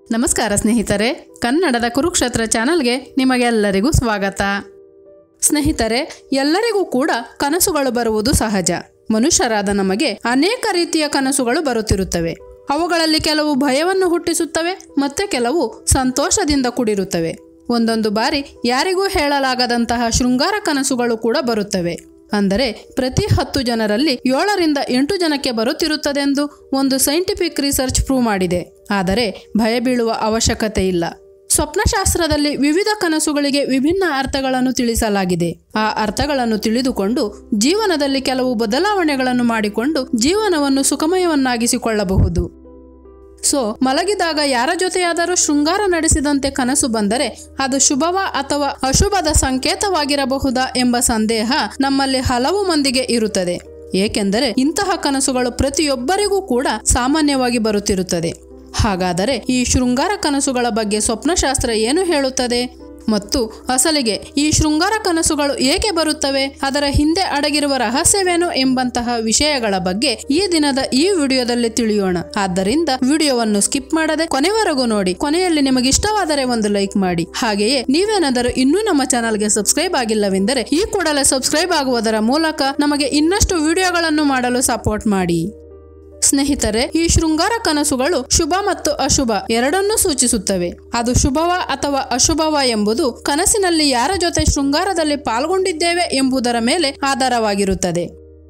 ನಮಸ್ಕಾರ ಸ್ನೇಹಿತರೆ ಕನ್ನಡದ ಕುರುಕ್ಷೇತ್ರ ಚಾನಲ್ಗೆ ನಿಮಗೆಲ್ಲರಿಗೂ ಸ್ವಾಗತ ಸ್ನೇಹಿತರೆ ಎಲ್ಲರಿಗೂ ಕೂಡ ಕನಸುಗಳು ಬರುವುದು ಸಹಜ ಮನುಷ್ಯರಾದ ನಮಗೆ ಅನೇಕ ರೀತಿಯ ಕನಸುಗಳು ಬರುತ್ತಿರುತ್ತವೆ ಅವುಗಳಲ್ಲಿ ಕೆಲವು ಭಯವನ್ನು ಹುಟ್ಟಿಸುತ್ತವೆ ಮತ್ತೆ ಕೆಲವು ಸಂತೋಷದಿಂದ ಕೂಡಿರುತ್ತವೆ ಒಂದೊಂದು ಬಾರಿ ಯಾರಿಗೂ ಹೇಳಲಾಗದಂತಹ ಶೃಂಗಾರ ಕನಸುಗಳು ಕೂಡ ಬರುತ್ತವೆ ಅಂದರೆ ಪ್ರತಿ ಹತ್ತು ಜನರಲ್ಲಿ ಏಳರಿಂದ ಎಂಟು ಜನಕ್ಕೆ ಬರುತ್ತಿರುತ್ತದೆಂದು ಒಂದು ಸೈಂಟಿಫಿಕ್ ರಿಸರ್ಚ್ ಪ್ರೂವ್ ಮಾಡಿದೆ ಆದರೆ ಭಯ ಬೀಳುವ ಅವಶ್ಯಕತೆ ಇಲ್ಲ ಸ್ವಪ್ನಶಾಸ್ತ್ರದಲ್ಲಿ ವಿವಿಧ ಕನಸುಗಳಿಗೆ ವಿಭಿನ್ನ ಅರ್ಥಗಳನ್ನು ತಿಳಿಸಲಾಗಿದೆ ಆ ಅರ್ಥಗಳನ್ನು ತಿಳಿದುಕೊಂಡು ಜೀವನದಲ್ಲಿ ಕೆಲವು ಬದಲಾವಣೆಗಳನ್ನು ಮಾಡಿಕೊಂಡು ಜೀವನವನ್ನು ಸುಖಮಯವನ್ನಾಗಿಸಿಕೊಳ್ಳಬಹುದು ಸೊ ಮಲಗಿದಾಗ ಯಾರ ಜೊತೆಯಾದರೂ ಶೃಂಗಾರ ನಡೆಸಿದಂತೆ ಕನಸು ಬಂದರೆ ಅದು ಶುಭವ ಅಥವಾ ಅಶುಭದ ಸಂಕೇತವಾಗಿರಬಹುದಾ ಎಂಬ ಸಂದೇಹ ನಮ್ಮಲ್ಲಿ ಹಲವು ಮಂದಿಗೆ ಇರುತ್ತದೆ ಏಕೆಂದರೆ ಇಂತಹ ಕನಸುಗಳು ಪ್ರತಿಯೊಬ್ಬರಿಗೂ ಕೂಡ ಸಾಮಾನ್ಯವಾಗಿ ಬರುತ್ತಿರುತ್ತದೆ ಹಾಗಾದರೆ ಈ ಶೃಂಗಾರ ಕನಸುಗಳ ಬಗ್ಗೆ ಸ್ವಪ್ನಶಾಸ್ತ್ರ ಏನು ಹೇಳುತ್ತದೆ ಮತ್ತು ಅಸಲಿಗೆ ಈ ಶೃಂಗಾರ ಕನಸುಗಳು ಏಕೆ ಬರುತ್ತವೆ ಅದರ ಹಿಂದೆ ಅಡಗಿರುವ ರಹಸ್ಯವೇನು ಎಂಬಂತಹ ವಿಷಯಗಳ ಬಗ್ಗೆ ಈ ದಿನದ ಈ ವಿಡಿಯೋದಲ್ಲಿ ತಿಳಿಯೋಣ ಆದ್ದರಿಂದ ವಿಡಿಯೋವನ್ನು ಸ್ಕಿಪ್ ಮಾಡದೆ ಕೊನೆವರೆಗೂ ನೋಡಿ ಕೊನೆಯಲ್ಲಿ ನಿಮಗೆ ಇಷ್ಟವಾದರೆ ಒಂದು ಲೈಕ್ ಮಾಡಿ ಹಾಗೆಯೇ ನೀವೇನಾದರೂ ಇನ್ನೂ ನಮ್ಮ ಚಾನಲ್ಗೆ ಸಬ್ಸ್ಕ್ರೈಬ್ ಆಗಿಲ್ಲವೆಂದರೆ ಈ ಕೂಡಲೇ ಸಬ್ಸ್ಕ್ರೈಬ್ ಆಗುವುದರ ಮೂಲಕ ನಮಗೆ ಇನ್ನಷ್ಟು ವಿಡಿಯೋಗಳನ್ನು ಮಾಡಲು ಸಪೋರ್ಟ್ ಮಾಡಿ ಸ್ನೇಹಿತರೆ ಈ ಶೃಂಗಾರ ಕನಸುಗಳು ಶುಭ ಮತ್ತು ಅಶುಭ ಎರಡನ್ನೂ ಸೂಚಿಸುತ್ತವೆ ಅದು ಶುಭವ ಅಥವಾ ಅಶುಭವ ಎಂಬುದು ಕನಸಿನಲ್ಲಿ ಯಾರ ಜೊತೆ ಶೃಂಗಾರದಲ್ಲಿ ಪಾಲ್ಗೊಂಡಿದ್ದೇವೆ ಎಂಬುದರ ಮೇಲೆ ಆಧಾರವಾಗಿರುತ್ತದೆ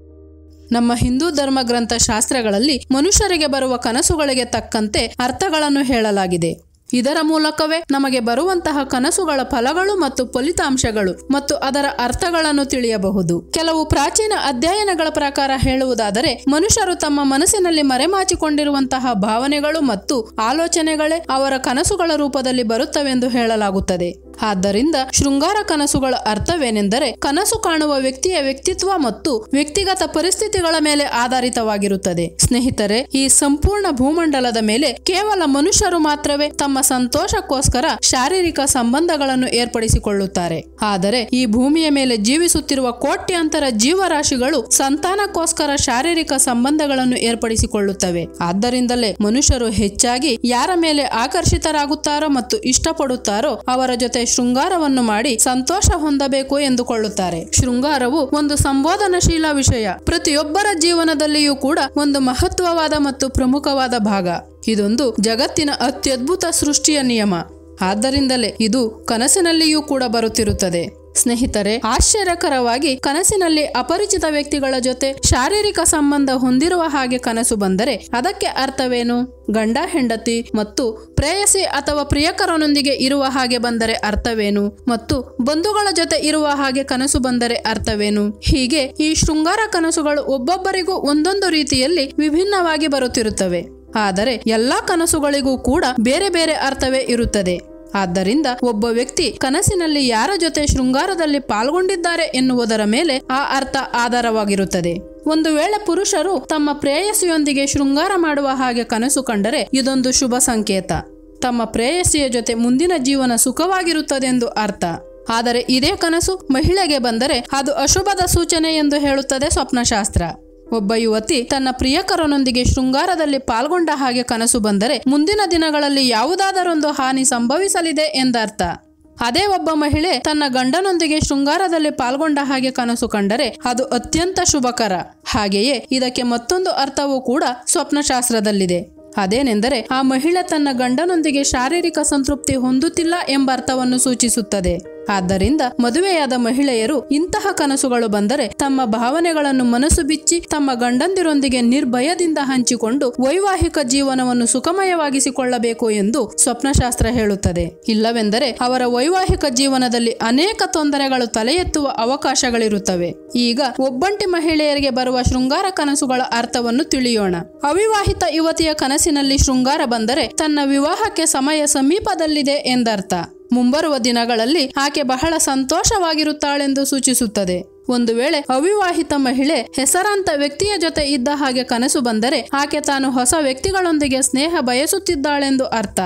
ನಮ್ಮ ಹಿಂದೂ ಧರ್ಮ ಗ್ರಂಥ ಶಾಸ್ತ್ರಗಳಲ್ಲಿ ಮನುಷ್ಯರಿಗೆ ಬರುವ ಕನಸುಗಳಿಗೆ ತಕ್ಕಂತೆ ಅರ್ಥಗಳನ್ನು ಹೇಳಲಾಗಿದೆ ಇದರ ಮೂಲಕವೇ ನಮಗೆ ಬರುವಂತಹ ಕನಸುಗಳ ಫಲಗಳು ಮತ್ತು ಫಲಿತಾಂಶಗಳು ಮತ್ತು ಅದರ ಅರ್ಥಗಳನ್ನು ತಿಳಿಯಬಹುದು ಕೆಲವು ಪ್ರಾಚೀನ ಅಧ್ಯಯನಗಳ ಪ್ರಕಾರ ಹೇಳುವುದಾದರೆ ಮನುಷ್ಯರು ತಮ್ಮ ಮನಸ್ಸಿನಲ್ಲಿ ಮರೆಮಾಚಿಕೊಂಡಿರುವಂತಹ ಭಾವನೆಗಳು ಮತ್ತು ಆಲೋಚನೆಗಳೇ ಅವರ ಕನಸುಗಳ ರೂಪದಲ್ಲಿ ಬರುತ್ತವೆಂದು ಹೇಳಲಾಗುತ್ತದೆ ಆದ್ದರಿಂದ ಶೃಂಗಾರ ಕನಸುಗಳ ಅರ್ಥವೇನೆಂದರೆ ಕನಸು ಕಾಣುವ ವ್ಯಕ್ತಿಯ ವ್ಯಕ್ತಿತ್ವ ಮತ್ತು ವ್ಯಕ್ತಿಗತ ಪರಿಸ್ಥಿತಿಗಳ ಮೇಲೆ ಆಧಾರಿತವಾಗಿರುತ್ತದೆ ಸ್ನೇಹಿತರೆ ಈ ಸಂಪೂರ್ಣ ಭೂಮಂಡಲದ ಮೇಲೆ ಕೇವಲ ಮನುಷ್ಯರು ಮಾತ್ರವೇ ತಮ್ಮ ಸಂತೋಷಕ್ಕೋಸ್ಕರ ಶಾರೀರಿಕ ಸಂಬಂಧಗಳನ್ನು ಏರ್ಪಡಿಸಿಕೊಳ್ಳುತ್ತಾರೆ ಆದರೆ ಈ ಭೂಮಿಯ ಮೇಲೆ ಜೀವಿಸುತ್ತಿರುವ ಕೋಟ್ಯಾಂತರ ಜೀವರಾಶಿಗಳು ಸಂತಾನಕ್ಕೋಸ್ಕರ ಶಾರೀರಿಕ ಸಂಬಂಧಗಳನ್ನು ಏರ್ಪಡಿಸಿಕೊಳ್ಳುತ್ತವೆ ಆದ್ದರಿಂದಲೇ ಮನುಷ್ಯರು ಹೆಚ್ಚಾಗಿ ಯಾರ ಮೇಲೆ ಆಕರ್ಷಿತರಾಗುತ್ತಾರೋ ಮತ್ತು ಇಷ್ಟಪಡುತ್ತಾರೋ ಅವರ ಜೊತೆ ಶೃಂಗಾರವನ್ನು ಮಾಡಿ ಸಂತೋಷ ಹೊಂದಬೇಕು ಎಂದುಕೊಳ್ಳುತ್ತಾರೆ ಶೃಂಗಾರವು ಒಂದು ಸಂಬೋಧನಶೀಲ ವಿಷಯ ಪ್ರತಿಯೊಬ್ಬರ ಜೀವನದಲ್ಲಿಯೂ ಕೂಡ ಒಂದು ಮಹತ್ವವಾದ ಮತ್ತು ಪ್ರಮುಖವಾದ ಭಾಗ ಇದೊಂದು ಜಗತ್ತಿನ ಅತ್ಯದ್ಭುತ ಸೃಷ್ಟಿಯ ನಿಯಮ ಆದ್ದರಿಂದಲೇ ಇದು ಕನಸಿನಲ್ಲಿಯೂ ಕೂಡ ಬರುತ್ತಿರುತ್ತದೆ ಸ್ನೇಹಿತರೆ ಆಶ್ಚರ್ಯಕರವಾಗಿ ಕನಸಿನಲ್ಲಿ ಅಪರಿಚಿತ ವ್ಯಕ್ತಿಗಳ ಜೊತೆ ಶಾರೀರಿಕ ಸಂಬಂಧ ಹೊಂದಿರುವ ಹಾಗೆ ಕನಸು ಬಂದರೆ ಅದಕ್ಕೆ ಅರ್ಥವೇನು ಗಂಡ ಹೆಂಡತಿ ಮತ್ತು ಪ್ರೇಯಸಿ ಅಥವಾ ಪ್ರಿಯಕರನೊಂದಿಗೆ ಇರುವ ಹಾಗೆ ಬಂದರೆ ಅರ್ಥವೇನು ಮತ್ತು ಬಂಧುಗಳ ಜೊತೆ ಇರುವ ಹಾಗೆ ಕನಸು ಬಂದರೆ ಅರ್ಥವೇನು ಹೀಗೆ ಈ ಶೃಂಗಾರ ಕನಸುಗಳು ಒಬ್ಬೊಬ್ಬರಿಗೂ ಒಂದೊಂದು ರೀತಿಯಲ್ಲಿ ವಿಭಿನ್ನವಾಗಿ ಬರುತ್ತಿರುತ್ತವೆ ಆದರೆ ಎಲ್ಲಾ ಕನಸುಗಳಿಗೂ ಕೂಡ ಬೇರೆ ಬೇರೆ ಅರ್ಥವೇ ಇರುತ್ತದೆ ಆದ್ದರಿಂದ ಒಬ್ಬ ವ್ಯಕ್ತಿ ಕನಸಿನಲ್ಲಿ ಯಾರ ಜೊತೆ ಶೃಂಗಾರದಲ್ಲಿ ಪಾಲ್ಗೊಂಡಿದ್ದಾರೆ ಎನ್ನುವುದರ ಮೇಲೆ ಆ ಅರ್ಥ ಆಧಾರವಾಗಿರುತ್ತದೆ ಒಂದು ವೇಳೆ ಪುರುಷರು ತಮ್ಮ ಪ್ರೇಯಸಿಯೊಂದಿಗೆ ಶೃಂಗಾರ ಮಾಡುವ ಹಾಗೆ ಕನಸು ಕಂಡರೆ ಇದೊಂದು ಶುಭ ಸಂಕೇತ ತಮ್ಮ ಪ್ರೇಯಸಿಯ ಜೊತೆ ಮುಂದಿನ ಜೀವನ ಸುಖವಾಗಿರುತ್ತದೆಂದು ಅರ್ಥ ಆದರೆ ಇದೇ ಕನಸು ಮಹಿಳೆಗೆ ಬಂದರೆ ಅದು ಅಶುಭದ ಸೂಚನೆ ಎಂದು ಹೇಳುತ್ತದೆ ಸ್ವಪ್ನಶಾಸ್ತ್ರ ಒಬ್ಬ ಯುವತಿ ತನ್ನ ಪ್ರಿಯಕರನೊಂದಿಗೆ ಶೃಂಗಾರದಲ್ಲಿ ಪಾಲ್ಗೊಂಡ ಹಾಗೆ ಕನಸು ಬಂದರೆ ಮುಂದಿನ ದಿನಗಳಲ್ಲಿ ಯಾವುದಾದರೊಂದು ಹಾನಿ ಸಂಭವಿಸಲಿದೆ ಎಂದರ್ಥ ಅದೇ ಒಬ್ಬ ಮಹಿಳೆ ತನ್ನ ಗಂಡನೊಂದಿಗೆ ಶೃಂಗಾರದಲ್ಲಿ ಪಾಲ್ಗೊಂಡ ಹಾಗೆ ಕನಸು ಕಂಡರೆ ಅದು ಅತ್ಯಂತ ಶುಭಕರ ಹಾಗೆಯೇ ಇದಕ್ಕೆ ಮತ್ತೊಂದು ಅರ್ಥವೂ ಕೂಡ ಸ್ವಪ್ನಶಾಸ್ತ್ರದಲ್ಲಿದೆ ಅದೇನೆಂದರೆ ಆ ಮಹಿಳೆ ತನ್ನ ಗಂಡನೊಂದಿಗೆ ಶಾರೀರಿಕ ಸಂತೃಪ್ತಿ ಹೊಂದುತ್ತಿಲ್ಲ ಎಂಬ ಅರ್ಥವನ್ನು ಸೂಚಿಸುತ್ತದೆ ಆದ್ದರಿಂದ ಮದುವೆಯಾದ ಮಹಿಳೆಯರು ಇಂತಹ ಕನಸುಗಳು ಬಂದರೆ ತಮ್ಮ ಭಾವನೆಗಳನ್ನು ಮನಸ್ಸು ಬಿಚ್ಚಿ ತಮ್ಮ ಗಂಡಂದಿರೊಂದಿಗೆ ನಿರ್ಭಯದಿಂದ ಹಂಚಿಕೊಂಡು ವೈವಾಹಿಕ ಜೀವನವನ್ನು ಸುಖಮಯವಾಗಿಸಿಕೊಳ್ಳಬೇಕು ಎಂದು ಸ್ವಪ್ನಶಾಸ್ತ್ರ ಹೇಳುತ್ತದೆ ಇಲ್ಲವೆಂದರೆ ಅವರ ವೈವಾಹಿಕ ಜೀವನದಲ್ಲಿ ಅನೇಕ ತೊಂದರೆಗಳು ತಲೆ ಎತ್ತುವ ಅವಕಾಶಗಳಿರುತ್ತವೆ ಈಗ ಒಬ್ಬಂಟಿ ಮಹಿಳೆಯರಿಗೆ ಬರುವ ಶೃಂಗಾರ ಕನಸುಗಳ ಅರ್ಥವನ್ನು ತಿಳಿಯೋಣ ಅವಿವಾಹಿತ ಯುವತಿಯ ಕನಸಿನಲ್ಲಿ ಶೃಂಗಾರ ಬಂದರೆ ತನ್ನ ವಿವಾಹಕ್ಕೆ ಸಮಯ ಸಮೀಪದಲ್ಲಿದೆ ಎಂದರ್ಥ ಮುಂಬರುವ ದಿನಗಳಲ್ಲಿ ಆಕೆ ಬಹಳ ಸಂತೋಷವಾಗಿರುತ್ತಾಳೆಂದು ಸೂಚಿಸುತ್ತದೆ ಒಂದು ವೇಳೆ ಅವಿವಾಹಿತ ಮಹಿಳೆ ಹೆಸರಾಂತ ವ್ಯಕ್ತಿಯ ಜೊತೆ ಇದ್ದ ಹಾಗೆ ಕನಸು ಬಂದರೆ ಆಕೆ ತಾನು ಹೊಸ ವ್ಯಕ್ತಿಗಳೊಂದಿಗೆ ಸ್ನೇಹ ಬಯಸುತ್ತಿದ್ದಾಳೆಂದು ಅರ್ಥ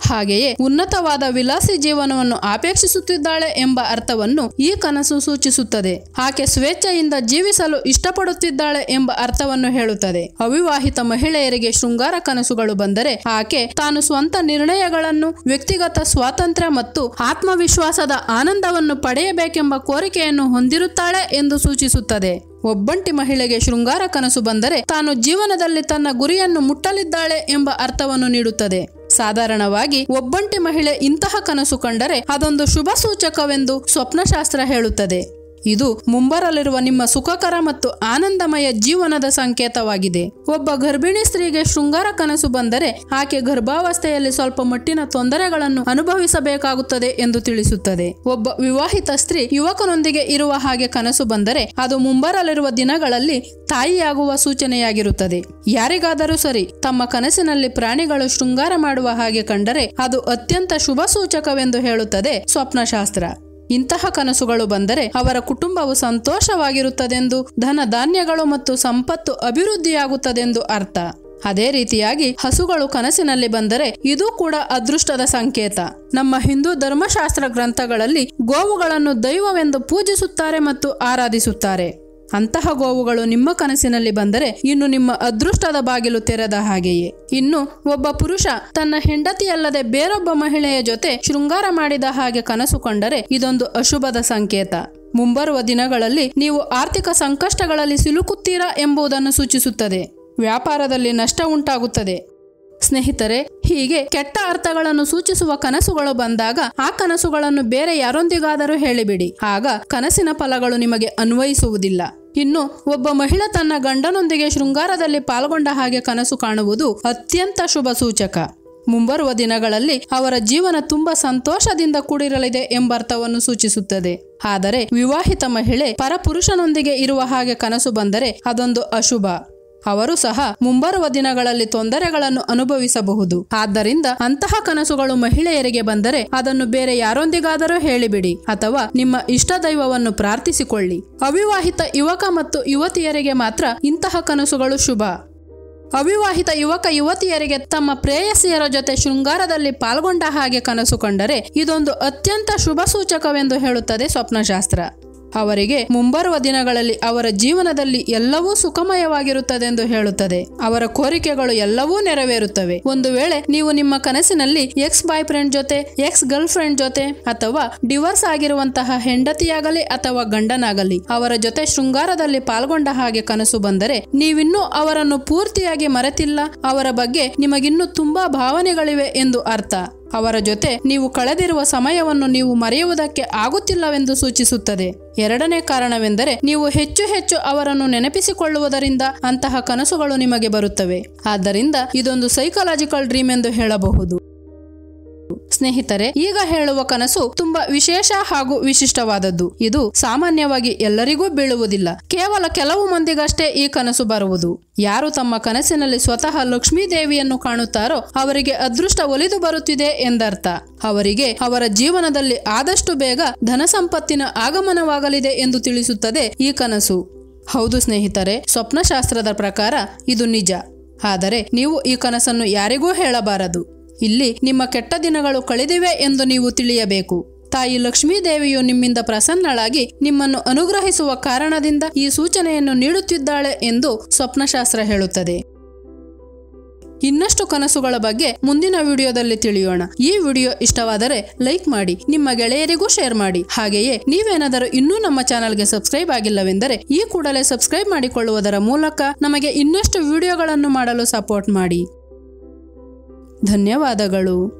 ಹಾಗೆಯೇ ಉನ್ನತವಾದ ವಿಲಾಸಿ ಜೀವನವನ್ನು ಅಪೇಕ್ಷಿಸುತ್ತಿದ್ದಾಳೆ ಎಂಬ ಅರ್ಥವನ್ನು ಈ ಕನಸು ಸೂಚಿಸುತ್ತದೆ ಆಕೆ ಸ್ವೇಚ್ಛೆಯಿಂದ ಜೀವಿಸಲು ಇಷ್ಟಪಡುತ್ತಿದ್ದಾಳೆ ಎಂಬ ಅರ್ಥವನ್ನು ಹೇಳುತ್ತದೆ ಅವಿವಾಹಿತ ಮಹಿಳೆಯರಿಗೆ ಶೃಂಗಾರ ಕನಸುಗಳು ಬಂದರೆ ಆಕೆ ತಾನು ಸ್ವಂತ ನಿರ್ಣಯಗಳನ್ನು ವ್ಯಕ್ತಿಗತ ಸ್ವಾತಂತ್ರ್ಯ ಮತ್ತು ಆತ್ಮವಿಶ್ವಾಸದ ಆನಂದವನ್ನು ಪಡೆಯಬೇಕೆಂಬ ಕೋರಿಕೆಯನ್ನು ಹೊಂದಿರುತ್ತಾಳೆ ಎಂದು ಸೂಚಿಸುತ್ತದೆ ಒಬ್ಬಂಟಿ ಮಹಿಳೆಗೆ ಶೃಂಗಾರ ಕನಸು ಬಂದರೆ ತಾನು ಜೀವನದಲ್ಲಿ ತನ್ನ ಗುರಿಯನ್ನು ಮುಟ್ಟಲಿದ್ದಾಳೆ ಎಂಬ ಅರ್ಥವನ್ನು ನೀಡುತ್ತದೆ ಸಾಧಾರಣವಾಗಿ ಒಬ್ಬಂಟಿ ಮಹಿಳೆ ಇಂತಹ ಕನಸು ಕಂಡರೆ ಅದೊಂದು ಶುಭ ಸೂಚಕವೆಂದು ಸ್ವಪ್ನಶಾಸ್ತ್ರ ಹೇಳುತ್ತದೆ ಇದು ಮುಂಬರಲಿರುವ ನಿಮ್ಮ ಸುಖಕರ ಮತ್ತು ಆನಂದಮಯ ಜೀವನದ ಸಂಕೇತವಾಗಿದೆ ಒಬ್ಬ ಗರ್ಭಿಣಿ ಸ್ತ್ರೀಗೆ ಶೃಂಗಾರ ಕನಸು ಬಂದರೆ ಆಕೆ ಗರ್ಭಾವಸ್ಥೆಯಲ್ಲಿ ಸ್ವಲ್ಪ ಮಟ್ಟಿನ ತೊಂದರೆಗಳನ್ನು ಅನುಭವಿಸಬೇಕಾಗುತ್ತದೆ ಎಂದು ತಿಳಿಸುತ್ತದೆ ಒಬ್ಬ ವಿವಾಹಿತ ಸ್ತ್ರೀ ಯುವಕನೊಂದಿಗೆ ಇರುವ ಹಾಗೆ ಕನಸು ಬಂದರೆ ಅದು ಮುಂಬರಲಿರುವ ದಿನಗಳಲ್ಲಿ ತಾಯಿಯಾಗುವ ಸೂಚನೆಯಾಗಿರುತ್ತದೆ ಯಾರಿಗಾದರೂ ಸರಿ ತಮ್ಮ ಕನಸಿನಲ್ಲಿ ಪ್ರಾಣಿಗಳು ಶೃಂಗಾರ ಮಾಡುವ ಹಾಗೆ ಕಂಡರೆ ಅದು ಅತ್ಯಂತ ಶುಭ ಸೂಚಕವೆಂದು ಹೇಳುತ್ತದೆ ಸ್ವಪ್ನಶಾಸ್ತ್ರ ಇಂತಹ ಕನಸುಗಳು ಬಂದರೆ ಅವರ ಕುಟುಂಬವು ಸಂತೋಷವಾಗಿರುತ್ತದೆಂದು ಧನ ಧಾನ್ಯಗಳು ಮತ್ತು ಸಂಪತ್ತು ಅಭಿವೃದ್ಧಿಯಾಗುತ್ತದೆಂದು ಅರ್ಥ ಅದೇ ರೀತಿಯಾಗಿ ಹಸುಗಳು ಕನಸಿನಲ್ಲಿ ಬಂದರೆ ಇದು ಕೂಡ ಅದೃಷ್ಟದ ಸಂಕೇತ ನಮ್ಮ ಹಿಂದೂ ಧರ್ಮಶಾಸ್ತ್ರ ಗ್ರಂಥಗಳಲ್ಲಿ ಗೋವುಗಳನ್ನು ದೈವವೆಂದು ಪೂಜಿಸುತ್ತಾರೆ ಮತ್ತು ಆರಾಧಿಸುತ್ತಾರೆ ಅಂತಹ ಗೋವುಗಳು ನಿಮ್ಮ ಕನಸಿನಲ್ಲಿ ಬಂದರೆ ಇನ್ನು ನಿಮ್ಮ ಅದೃಷ್ಟದ ಬಾಗಿಲು ತೆರೆದ ಹಾಗೆಯೇ ಇನ್ನು ಒಬ್ಬ ಪುರುಷ ತನ್ನ ಹೆಂಡತಿಯಲ್ಲದೆ ಬೇರೊಬ್ಬ ಮಹಿಳೆಯ ಜೊತೆ ಶೃಂಗಾರ ಮಾಡಿದ ಹಾಗೆ ಕನಸು ಕಂಡರೆ ಇದೊಂದು ಅಶುಭದ ಸಂಕೇತ ಮುಂಬರುವ ದಿನಗಳಲ್ಲಿ ನೀವು ಆರ್ಥಿಕ ಸಂಕಷ್ಟಗಳಲ್ಲಿ ಸಿಲುಕುತ್ತೀರಾ ಎಂಬುದನ್ನು ಸೂಚಿಸುತ್ತದೆ ವ್ಯಾಪಾರದಲ್ಲಿ ನಷ್ಟ ಉಂಟಾಗುತ್ತದೆ ಸ್ನೇಹಿತರೆ ಹೀಗೆ ಕೆಟ್ಟ ಅರ್ಥಗಳನ್ನು ಸೂಚಿಸುವ ಕನಸುಗಳು ಬಂದಾಗ ಆ ಕನಸುಗಳನ್ನು ಬೇರೆ ಯಾರೊಂದಿಗಾದರೂ ಹೇಳಿಬಿಡಿ ಆಗ ಕನಸಿನ ಫಲಗಳು ನಿಮಗೆ ಅನ್ವಯಿಸುವುದಿಲ್ಲ ಇನ್ನು ಒಬ್ಬ ಮಹಿಳೆ ತನ್ನ ಗಂಡನೊಂದಿಗೆ ಶೃಂಗಾರದಲ್ಲಿ ಪಾಲ್ಗೊಂಡ ಹಾಗೆ ಕನಸು ಕಾಣುವುದು ಅತ್ಯಂತ ಶುಭ ಸೂಚಕ ಮುಂಬರುವ ದಿನಗಳಲ್ಲಿ ಅವರ ಜೀವನ ತುಂಬಾ ಸಂತೋಷದಿಂದ ಕೂಡಿರಲಿದೆ ಎಂಬರ್ಥವನ್ನು ಸೂಚಿಸುತ್ತದೆ ಆದರೆ ವಿವಾಹಿತ ಮಹಿಳೆ ಪರಪುರುಷನೊಂದಿಗೆ ಇರುವ ಹಾಗೆ ಕನಸು ಬಂದರೆ ಅದೊಂದು ಅಶುಭ ಅವರು ಸಹ ಮುಂಬರುವ ದಿನಗಳಲ್ಲಿ ತೊಂದರೆಗಳನ್ನು ಅನುಭವಿಸಬಹುದು ಆದ್ದರಿಂದ ಅಂತಹ ಕನಸುಗಳು ಮಹಿಳೆಯರಿಗೆ ಬಂದರೆ ಅದನ್ನು ಬೇರೆ ಯಾರೊಂದಿಗಾದರೂ ಹೇಳಿಬಿಡಿ ಅಥವಾ ನಿಮ್ಮ ಇಷ್ಟ ದೈವವನ್ನು ಪ್ರಾರ್ಥಿಸಿಕೊಳ್ಳಿ ಅವಿವಾಹಿತ ಯುವಕ ಮತ್ತು ಯುವತಿಯರಿಗೆ ಮಾತ್ರ ಇಂತಹ ಕನಸುಗಳು ಶುಭ ಅವಿವಾಹಿತ ಯುವಕ ಯುವತಿಯರಿಗೆ ತಮ್ಮ ಪ್ರೇಯಸಿಯರ ಜೊತೆ ಶೃಂಗಾರದಲ್ಲಿ ಪಾಲ್ಗೊಂಡ ಹಾಗೆ ಕನಸು ಕಂಡರೆ ಇದೊಂದು ಅತ್ಯಂತ ಶುಭ ಸೂಚಕವೆಂದು ಹೇಳುತ್ತದೆ ಸ್ವಪ್ನಶಾಸ್ತ್ರ ಅವರಿಗೆ ಮುಂಬರುವ ದಿನಗಳಲ್ಲಿ ಅವರ ಜೀವನದಲ್ಲಿ ಎಲ್ಲವೂ ಸುಖಮಯವಾಗಿರುತ್ತದೆಂದು ಹೇಳುತ್ತದೆ ಅವರ ಕೋರಿಕೆಗಳು ಎಲ್ಲವೂ ನೆರವೇರುತ್ತವೆ ಒಂದು ವೇಳೆ ನೀವು ನಿಮ್ಮ ಕನಸಿನಲ್ಲಿ ಎಕ್ಸ್ ಬಾಯ್ ಫ್ರೆಂಡ್ ಜೊತೆ ಎಕ್ಸ್ ಗರ್ಲ್ ಫ್ರೆಂಡ್ ಜೊತೆ ಅಥವಾ ಡಿವೋರ್ಸ್ ಆಗಿರುವಂತಹ ಹೆಂಡತಿಯಾಗಲಿ ಅಥವಾ ಗಂಡನಾಗಲಿ ಅವರ ಜೊತೆ ಶೃಂಗಾರದಲ್ಲಿ ಪಾಲ್ಗೊಂಡ ಹಾಗೆ ಕನಸು ಬಂದರೆ ನೀವಿನ್ನೂ ಅವರನ್ನು ಪೂರ್ತಿಯಾಗಿ ಮರೆತಿಲ್ಲ ಅವರ ಬಗ್ಗೆ ನಿಮಗಿನ್ನೂ ತುಂಬಾ ಭಾವನೆಗಳಿವೆ ಎಂದು ಅರ್ಥ ಅವರ ಜೊತೆ ನೀವು ಕಳೆದಿರುವ ಸಮಯವನ್ನು ನೀವು ಮರೆಯುವುದಕ್ಕೆ ಆಗುತ್ತಿಲ್ಲವೆಂದು ಸೂಚಿಸುತ್ತದೆ ಎರಡನೇ ಕಾರಣವೆಂದರೆ ನೀವು ಹೆಚ್ಚು ಹೆಚ್ಚು ಅವರನ್ನು ನೆನಪಿಸಿಕೊಳ್ಳುವುದರಿಂದ ಅಂತಹ ಕನಸುಗಳು ನಿಮಗೆ ಬರುತ್ತವೆ ಆದ್ದರಿಂದ ಇದೊಂದು ಸೈಕಲಾಜಿಕಲ್ ಡ್ರೀಮ್ ಎಂದು ಹೇಳಬಹುದು ಸ್ನೇಹಿತರೆ ಈಗ ಹೇಳುವ ಕನಸು ತುಂಬಾ ವಿಶೇಷ ಹಾಗೂ ವಿಶಿಷ್ಟವಾದದ್ದು ಇದು ಸಾಮಾನ್ಯವಾಗಿ ಎಲ್ಲರಿಗೂ ಬೀಳುವುದಿಲ್ಲ ಕೇವಲ ಕೆಲವು ಮಂದಿಗಷ್ಟೇ ಈ ಕನಸು ಬರುವುದು ಯಾರು ತಮ್ಮ ಕನಸಿನಲ್ಲಿ ಸ್ವತಃ ಲಕ್ಷ್ಮೀ ದೇವಿಯನ್ನು ಕಾಣುತ್ತಾರೋ ಅವರಿಗೆ ಅದೃಷ್ಟ ಒಲಿದು ಬರುತ್ತಿದೆ ಎಂದರ್ಥ ಅವರಿಗೆ ಅವರ ಜೀವನದಲ್ಲಿ ಆದಷ್ಟು ಬೇಗ ಧನ ಸಂಪತ್ತಿನ ಆಗಮನವಾಗಲಿದೆ ಎಂದು ತಿಳಿಸುತ್ತದೆ ಈ ಕನಸು ಹೌದು ಸ್ನೇಹಿತರೆ ಸ್ವಪ್ನಶಾಸ್ತ್ರದ ಪ್ರಕಾರ ಇದು ನಿಜ ಆದರೆ ನೀವು ಈ ಕನಸನ್ನು ಯಾರಿಗೂ ಹೇಳಬಾರದು ಇಲ್ಲಿ ನಿಮ್ಮ ಕೆಟ್ಟ ದಿನಗಳು ಕಳೆದಿವೆ ಎಂದು ನೀವು ತಿಳಿಯಬೇಕು ತಾಯಿ ಲಕ್ಷ್ಮೀ ದೇವಿಯು ನಿಮ್ಮಿಂದ ಪ್ರಸನ್ನಳಾಗಿ ನಿಮ್ಮನ್ನು ಅನುಗ್ರಹಿಸುವ ಕಾರಣದಿಂದ ಈ ಸೂಚನೆಯನ್ನು ನೀಡುತ್ತಿದ್ದಾಳೆ ಎಂದು ಸ್ವಪ್ನಶಾಸ್ತ್ರ ಹೇಳುತ್ತದೆ ಇನ್ನಷ್ಟು ಕನಸುಗಳ ಬಗ್ಗೆ ಮುಂದಿನ ವಿಡಿಯೋದಲ್ಲಿ ತಿಳಿಯೋಣ ಈ ವಿಡಿಯೋ ಇಷ್ಟವಾದರೆ ಲೈಕ್ ಮಾಡಿ ನಿಮ್ಮ ಗೆಳೆಯರಿಗೂ ಶೇರ್ ಮಾಡಿ ಹಾಗೆಯೇ ನೀವೇನಾದರೂ ಇನ್ನೂ ನಮ್ಮ ಚಾನಲ್ಗೆ ಸಬ್ಸ್ಕ್ರೈಬ್ ಆಗಿಲ್ಲವೆಂದರೆ ಈ ಕೂಡಲೇ ಸಬ್ಸ್ಕ್ರೈಬ್ ಮಾಡಿಕೊಳ್ಳುವುದರ ಮೂಲಕ ನಮಗೆ ಇನ್ನಷ್ಟು ವಿಡಿಯೋಗಳನ್ನು ಮಾಡಲು ಸಪೋರ್ಟ್ ಮಾಡಿ ಧನ್ಯವಾದಗಳು